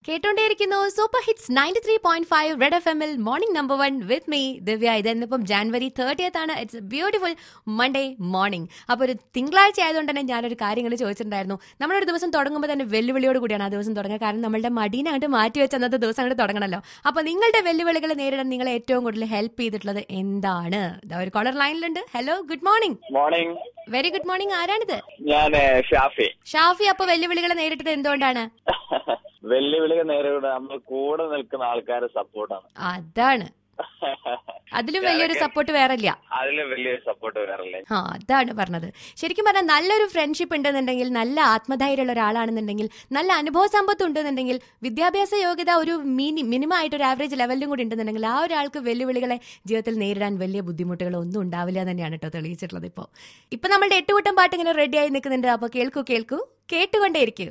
കേട്ടോണ്ടേയിരിക്കുന്നു super hits ninety three point five red എഫ് എമ്മിൽ morning number one with me Divya ഇത് ഇന്നിപ്പം ജാനുവരി തേർട്ടിയത്ത് ആണ് ഇറ്റ്സ് ബ്യൂട്ടിഫുൾ മൺഡേ മോർണിംഗ് അപ്പോൾ ഒരു തിങ്കളാഴ്ച ആയതുകൊണ്ട് തന്നെ ഞാനൊരു കാര്യങ്ങൾ ചോദിച്ചിട്ടുണ്ടായിരുന്നു നമ്മളൊരു ദിവസം തുടങ്ങുമ്പോൾ തന്നെ വെല്ലുവിളിയോട് കൂടിയാണ് ആ ദിവസം തുടങ്ങുക കാരണം നമ്മളുടെ മടീനെ അങ്ങോട്ട് മാറ്റി വെച്ച് അന്നത്തെ ദിവസം അങ്ങോട്ട് തുടങ്ങണമല്ലോ അപ്പോൾ നിങ്ങളുടെ വെല്ലുവിളികൾ നേരിടാൻ നിങ്ങളെ ഏറ്റവും കൂടുതൽ ഹെൽപ്പ് ചെയ്തിട്ടുള്ളത് എന്താണ് ഇതാ ഒരു കോളർ ലൈനിലുണ്ട് hello good morning morning very good morning ആരാണിത് ഞാൻ ഷാഫി ഷാഫി അപ്പോൾ വെല്ലുവിളികളെ നേരിട്ടത് എന്തുകൊണ്ടാണ് വെല്ലുവിളികൾ നേരിടുന്ന നമ്മൾ കൂടെ നിൽക്കുന്ന ആൾക്കാരെ സപ്പോർട്ടാണ് അതാണ് അതിലും വലിയൊരു സപ്പോർട്ട് വേറെ ഇല്ല അതില് വലിയൊരു സപ്പോർട്ട് വരാറില്ലേ ആ അതാണ് പറഞ്ഞത് ശരിക്കും പറഞ്ഞാൽ നല്ലൊരു ഫ്രണ്ട്ഷിപ്പ് ഉണ്ടെന്നുണ്ടെങ്കിൽ നല്ല ആത്മധൈര്യമുള്ള ഒരാളാണെന്നുണ്ടെങ്കിൽ നല്ല അനുഭവ സമ്പത്ത് ഉണ്ടെന്നുണ്ടെങ്കിൽ വിദ്യാഭ്യാസ യോഗ്യത ഒരു മിനി മിനിമം ആയിട്ട് ഒരു ആവറേജ് ലെവലിലും കൂടി ഉണ്ടെന്നുണ്ടെങ്കിൽ ആ ഒരാൾക്ക് വെല്ലുവിളികളെ ജീവിതത്തിൽ നേരിടാൻ വലിയ ബുദ്ധിമുട്ടുകൾ ഒന്നും ഉണ്ടാവില്ല തന്നെയാണ് കേട്ടോ തെളിയിച്ചിട്ടുള്ളത് ഇപ്പോൾ ഇപ്പൊ നമ്മളുടെ എട്ടുകൂട്ടം പാട്ട് ഇങ്ങനെ റെഡിയായി നിൽക്കുന്നുണ്ട് അപ്പോൾ കേൾക്കൂ കേൾക്കൂ കേട്ടുകൊണ്ടേയിരിക്കൂ